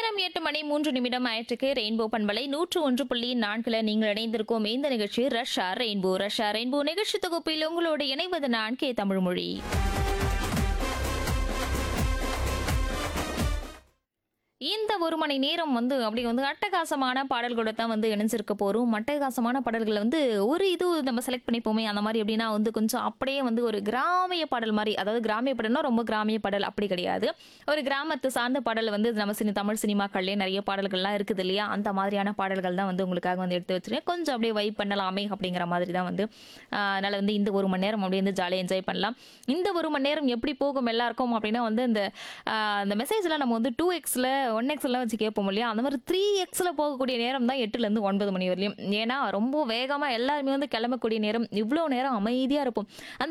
நேரம் எட்டு மணி மூன்று நிமிடம் ஆயிற்றுக்கு ரெயின்போ பண்பலை நூற்று ஒன்று புள்ளி நான்குல நீங்கள் இணைந்திருக்கோம் இந்த நிகழ்ச்சி ரஷ்யா ரெயின்போ ரஷ்யா ரெயின்போ நிகழ்ச்சி தொகுப்பில் உங்களோடு இணைவது நான் கே தமிழ்மொழி இந்த ஒரு மணி நேரம் வந்து அப்படி வந்து அட்டகாசமான பாடல்களோட தான் வந்து இணைஞ்சிருக்க போகிறோம் அட்டகாசமான பாடல்களை வந்து ஒரு இது நம்ம செலக்ட் பண்ணிப்போமே அந்த மாதிரி எப்படின்னா வந்து கொஞ்சம் அப்படியே வந்து ஒரு கிராமிய பாடல் மாதிரி அதாவது கிராமிய பாடல்னா ரொம்ப கிராமிய பாடல் அப்படி கிடையாது ஒரு கிராமத்து சார்ந்த பாடல் வந்து நம்ம சினி தமிழ் சினிமாக்கள்லேயே நிறைய பாடல்கள்லாம் இருக்குது இல்லையா அந்த மாதிரியான பாடல்கள் தான் வந்து உங்களுக்காக வந்து எடுத்து வச்சிருக்கேன் கொஞ்சம் அப்படியே வைப் பண்ணலாமே அப்படிங்கிற மாதிரி தான் வந்து ஆஹ், அதனால வந்து இந்த ஒரு மணி நேரம் அப்படியே வந்து ஜாலியாக என்ஜாய் பண்ணலாம் இந்த ஒரு மணி நேரம் எப்படி போகும் எல்லாருக்கும் அப்படின்னா வந்து இந்த ஆஹ், அந்த மெசேஜ்லாம் நம்ம வந்து டூ எக்ஸில் ஒன் எக்ஸ்லாம் வச்சு கேட்போம் இல்லையா அந்த மாதிரி த்ரீ எக்ஸில் போகக்கூடிய நேரம் தான் எட்டுலேருந்து ஒன்பது மணி வரையும் ஏன்னா ரொம்ப வேகமாக எல்லாருமே வந்து கிளம்பக்கூடிய நேரம் இவ்வளோ நேரம் அமைதியாக இருப்போம் அந்த